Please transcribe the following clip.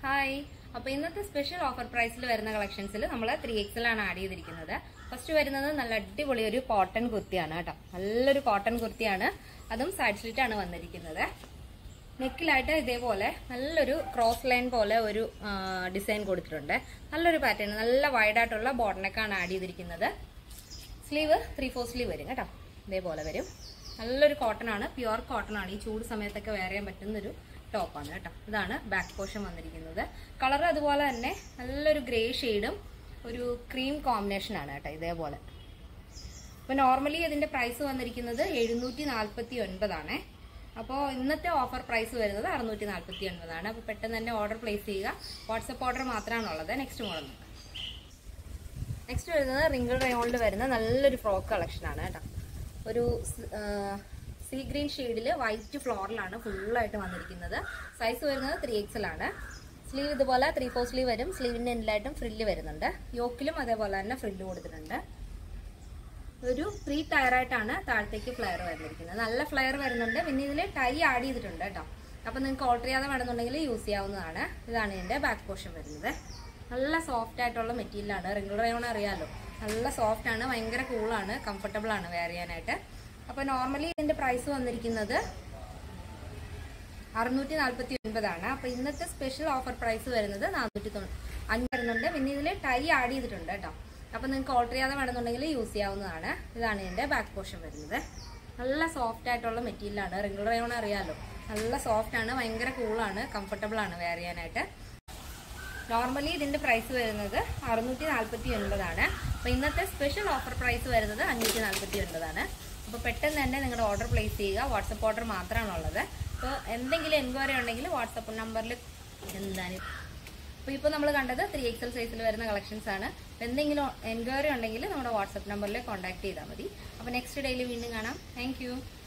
hi അപ്പൊ ഇന്നത്തെ special offer പ്രൈസിൽ വരുന്ന കളക്ഷൻസിൽ നമ്മൾ ത്രീ എക്സിലാണ് ആഡ് ചെയ്തിരിക്കുന്നത് ഫസ്റ്റ് വരുന്നത് നല്ല അടിപൊളി ഒരു കോട്ടൺ കുർത്തിയാണ് കേട്ടോ നല്ലൊരു കോട്ടൺ കുർത്തിയാണ് അതും സൈഡ് സ്ലിറ്റ് ആണ് വന്നിരിക്കുന്നത് നെക്കിലായിട്ട് ഇതേപോലെ നല്ലൊരു ക്രോസ് ലൈൻ പോലെ ഒരു ഡിസൈൻ കൊടുത്തിട്ടുണ്ട് നല്ലൊരു പാറ്റേൺ നല്ല വൈഡ് ആയിട്ടുള്ള ബോട്ടനൊക്കെയാണ് ആഡ് ചെയ്തിരിക്കുന്നത് സ്ലീവ് ത്രീ ഫോർ സ്ലീവ് വരും കേട്ടോ ഇതേപോലെ വരും നല്ലൊരു കോട്ടൺ ആണ് പ്യുവർ കോട്ടൺ ആണ് ഈ ചൂട് സമയത്തൊക്കെ വെയർ ചെയ്യാൻ പറ്റുന്ന ഒരു ടോപ്പാണ് കേട്ടോ ഇതാണ് ബാക്ക് പോർഷൻ വന്നിരിക്കുന്നത് കളർ അതുപോലെ തന്നെ നല്ലൊരു ഗ്രേ ഷെയ്ഡും ഒരു ക്രീം കോമ്പിനേഷൻ ആണ് കേട്ടോ ഇതേപോലെ അപ്പോൾ നോർമലി ഇതിന്റെ പ്രൈസ് വന്നിരിക്കുന്നത് എഴുന്നൂറ്റി നാൽപ്പത്തി ഒൻപതാണേ അപ്പോൾ ഇന്നത്തെ ഓഫർ പ്രൈസ് വരുന്നത് അറുന്നൂറ്റി നാൽപ്പത്തി ഒൻപതാണ് അപ്പോൾ പെട്ടെന്ന് തന്നെ ഓർഡർ പ്ലേസ് ചെയ്യുക വാട്സപ്പ് ഓർഡർ മാത്രമാണ് ഉള്ളത് നെക്സ്റ്റ് മോഡൽ നോക്കാം നെക്സ്റ്റ് വരുന്നത് റിങ്കിൾ റയോണിൽ വരുന്ന നല്ലൊരു ഫ്രോക്ക് കളക്ഷൻ ആണ് കേട്ടോ ഒരു സീ ഗ്രീൻ ഷെയ്ഡിൽ വൈറ്റ് ഫ്ലോറിലാണ് ഫുള്ളായിട്ട് വന്നിരിക്കുന്നത് സൈസ് വരുന്നത് ത്രീ എക്സൽ ആണ് സ്ലീവ് ഇതുപോലെ ത്രീ ഫോർ സ്ലീവ് വരും സ്ലീവിൻ്റെ എൻഡിലായിട്ടും ഫ്രില്ല് വരുന്നുണ്ട് യോക്കിലും അതേപോലെ തന്നെ ഫ്രില്ല് കൊടുത്തിട്ടുണ്ട് ഒരു ത്രീ ടയറായിട്ടാണ് താഴത്തേക്ക് ഫ്ലെയർ വരുന്നിരിക്കുന്നത് നല്ല ഫ്ലെയർ വരുന്നുണ്ട് പിന്നെ ഇതിൽ ടൈ ആഡ് ചെയ്തിട്ടുണ്ട് കേട്ടോ അപ്പം നിങ്ങൾക്ക് ഓൾട്ടർ ചെയ്യാതെ വേണമെന്നുണ്ടെങ്കിൽ യൂസ് ചെയ്യാവുന്നതാണ് ഇതാണ് ഇതിൻ്റെ ബാക്ക് പോർഷൻ വരുന്നത് നല്ല സോഫ്റ്റ് ആയിട്ടുള്ള മെറ്റീരിയലാണ് റിംഗിൾ റയോൺ അറിയാലോ നല്ല സോഫ്റ്റ് ആണ് ഭയങ്കര കൂളാണ് കംഫർട്ടബിൾ ആണ് വെയർ ചെയ്യാനായിട്ട് അപ്പോൾ നോർമലി ഇതിൻ്റെ പ്രൈസ് വന്നിരിക്കുന്നത് അറുന്നൂറ്റി നാൽപ്പത്തി ഒൻപതാണ് അപ്പോൾ ഇന്നത്തെ സ്പെഷ്യൽ ഓഫർ പ്രൈസ് വരുന്നത് നാനൂറ്റി അഞ്ച് വരുന്നുണ്ട് പിന്നെ ഇതിൽ ടൈ ആഡ് ചെയ്തിട്ടുണ്ട് കേട്ടോ അപ്പോൾ നിങ്ങൾക്ക് ഓൾട്ടർ ചെയ്യാതെ വേണമെന്നുണ്ടെങ്കിൽ യൂസ് ചെയ്യാവുന്നതാണ് ഇതാണ് ഇതിൻ്റെ ബാക്ക് പോർഷൻ വരുന്നത് നല്ല സോഫ്റ്റ് ആയിട്ടുള്ള മെറ്റീരിയലാണ് റിംഗിൾ റയോൺ അറിയാലോ നല്ല സോഫ്റ്റ് ആണ് ഭയങ്കര കൂളാണ് കംഫർട്ടബിൾ ആണ് വെയർ ചെയ്യാനായിട്ട് നോർമലി ഇതിന്റെ പ്രൈസ് വരുന്നത് അറുന്നൂറ്റി നാൽപ്പത്തി ഒൻപതാണ് അപ്പോൾ ഇന്നത്തെ സ്പെഷ്യൽ ഓഫർ പ്രൈസ് വരുന്നത് അഞ്ഞൂറ്റി നാൽപ്പത്തി ഒൻപതാണ് അപ്പോൾ പെട്ടെന്ന് തന്നെ നിങ്ങളുടെ ഓർഡർ പ്ലേസ് ചെയ്യുക വാട്സപ്പ് ഓർഡർ മാത്രമാണ് ഉള്ളത് അപ്പോൾ എന്തെങ്കിലും എൻക്വയറി ഉണ്ടെങ്കിൽ വാട്സപ്പ് നമ്പറിൽ എന്താണ് അപ്പോൾ ഇപ്പോൾ നമ്മൾ കണ്ടത് ത്രീ എക്സൽ സൈസിൽ വരുന്ന കളക്ഷൻസ് ആണ് അപ്പോൾ എന്തെങ്കിലും എൻക്വയറി ഉണ്ടെങ്കിൽ നമ്മുടെ വാട്സപ്പ് നമ്പറിൽ കോൺടാക്ട് ചെയ്താൽ മതി അപ്പോൾ നെക്സ്റ്റ് ഡേയിൽ വീണ്ടും കാണാം താങ്ക്